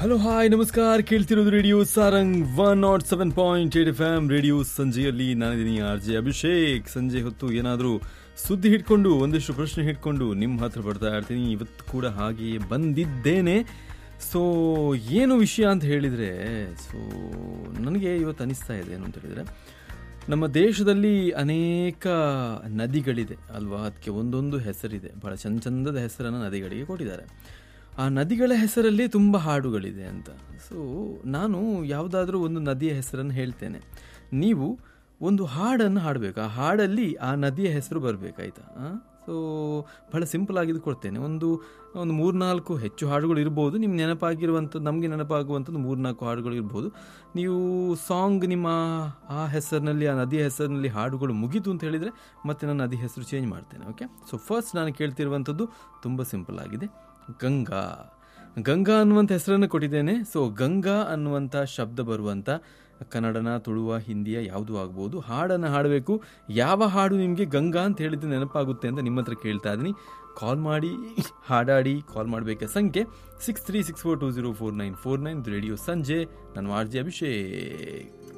hello hi ನಮಸ್ಕಾರ ಕೇಳ್ತಿರೋದು radio Saarang one not seven point eight F M radio ಸಂಜೆಯಲ್ಲಿ ನಾನಿದ್ದೀನಿ ಆರ್ ಜೆ ಅಭಿಷೇಕ್ ಸಂಜೆ ಹೊತ್ತು ಏನಾದರೂ ಸುದ್ದಿ ಹಿಡ್ಕೊಂಡು ಒಂದಿಷ್ಟು ಪ್ರಶ್ನೆ ಹಿಡ್ಕೊಂಡು ನಿಮ್ಮ ಹತ್ರ ಬರ್ತಾ ಇರ್ತೀನಿ ಇವತ್ತು ಕೂಡ ಹಾಗೆಯೇ ಬಂದಿದ್ದೇನೆ ಸೊ ಏನು ವಿಷಯ ಅಂತ ಹೇಳಿದರೆ ಸೊ ನನಗೆ ಇವತ್ತು ಅನಿಸ್ತಾ ಇದೆ ಏನು ಅಂತ ಹೇಳಿದರೆ ನಮ್ಮ ದೇಶದಲ್ಲಿ ಅನೇಕ ನದಿಗಳಿದೆ ಅಲ್ವಾ ಅದಕ್ಕೆ ಒಂದೊಂದು ಹೆಸರಿದೆ ಬಹಳ ಚಂದ ಚಂದದ ಹೆಸರನ್ನು ನದಿಗಳಿಗೆ ಕೊಟ್ಟಿದ್ದಾರೆ ಆ ನದಿಗಳ ಹೆಸರಲ್ಲಿ ತುಂಬ ಹಾಡುಗಳಿದೆ ಅಂತ ಸೊ ನಾನು ಯಾವುದಾದ್ರೂ ಒಂದು ನದಿಯ ಹೆಸರನ್ನು ಹೇಳ್ತೇನೆ ನೀವು ಒಂದು ಹಾಡನ್ನು ಹಾಡಬೇಕು ಆ ಹಾಡಲ್ಲಿ ಆ ನದಿಯ ಹೆಸರು ಬರಬೇಕಾಯ್ತಾ ಸೊ ಬಹಳ ಸಿಂಪಲ್ ಆಗಿದ್ದು ಕೊಡ್ತೇನೆ ಒಂದು ಒಂದು ಮೂರ್ನಾಲ್ಕು ಹೆಚ್ಚು ಹಾಡುಗಳು ಇರ್ಬೋದು ನಿಮ್ಗೆ ನೆನಪಾಗಿರುವಂಥದ್ದು ನಮಗೆ ನೆನಪಾಗುವಂಥದ್ದು ಮೂರ್ನಾಲ್ಕು ಹಾಡುಗಳು ಇರ್ಬೋದು ನೀವು ಸಾಂಗ್ ನಿಮ್ಮ ಆ ಹೆಸರಿನಲ್ಲಿ ಆ ನದಿಯ ಹೆಸರಿನಲ್ಲಿ ಹಾಡುಗಳು ಮುಗೀತು ಅಂತ ಹೇಳಿದರೆ ಮತ್ತೆ ನಾನು ನದಿ ಹೆಸರು ಚೇಂಜ್ ಮಾಡ್ತೇನೆ ಓಕೆ ಸೊ ಫಸ್ಟ್ ನಾನು ಕೇಳ್ತಿರುವಂಥದ್ದು ತುಂಬ ಸಿಂಪಲ್ ಆಗಿದೆ ಗಂಗಾ ಗಂಗಾ ಅನ್ನುವಂಥ ಹೆಸರನ್ನು ಕೊಟ್ಟಿದ್ದೇನೆ ಸೊ ಗಂಗಾ ಅನ್ನುವಂಥ ಶಬ್ದ ಬರುವಂಥ ಕನ್ನಡನ ತುಳುವ ಹಿಂದಿಯ ಯಾವುದು ಆಗ್ಬೋದು ಹಾಡನ್ನು ಹಾಡಬೇಕು ಯಾವ ಹಾಡು ನಿಮಗೆ ಗಂಗಾ ಅಂತ ಹೇಳಿದ್ರೆ ನೆನಪಾಗುತ್ತೆ ಅಂತ ನಿಮ್ಮ ಹತ್ರ ಕೇಳ್ತಾ ಇದ್ದೀನಿ ಕಾಲ್ ಮಾಡಿ ಹಾಡಾಡಿ ಕಾಲ್ ಮಾಡಬೇಕಾದ ಸಂಖ್ಯೆ six three six four two zero four nine four nine radio ಸಂಜೆ ನಾನು ಆರ್ ಜೆ ಅಭಿಷೇಕ್